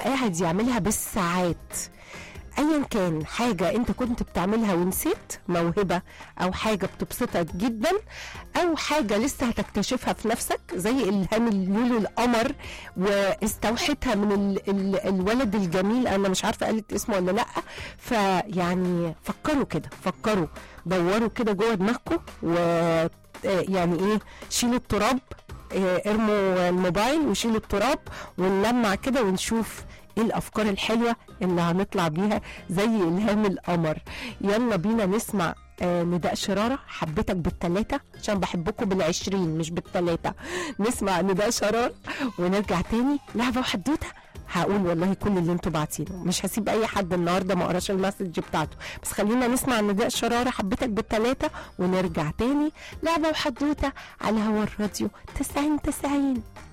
قاعد يعملها بالساعات ايا كان حاجه انت كنت بتعملها ونسيت موهبه او حاجه بتبسطك جدا او حاجه لسه هتكتشفها في نفسك زي الهام اللولو القمر واستوحتها من ال ال الولد الجميل انا مش عارفه قالت اسمه ولا لا فيعني فكروا كده فكروا دوروا كده جوه دماغكم و آه، يعني ايه شيلوا التراب آه، ارموا الموبايل وشيلوا التراب ونلمع كده ونشوف ايه الافكار الحلوه اللي هنطلع بيها زي الهام القمر يلا بينا نسمع آه نداء شراره حبيتك بالتلاته عشان بحبكم بالعشرين مش بالتلاته نسمع نداء شراره ونرجع تاني لعبه وحدوته هقول والله كل اللي انتوا باعتينه مش هسيب اي حد النهارده ما قراش المسج بتاعته بس خلينا نسمع نداء شراره حبيتك بالتلاته ونرجع تاني لعبه وحدوته على هوا الراديو 90 90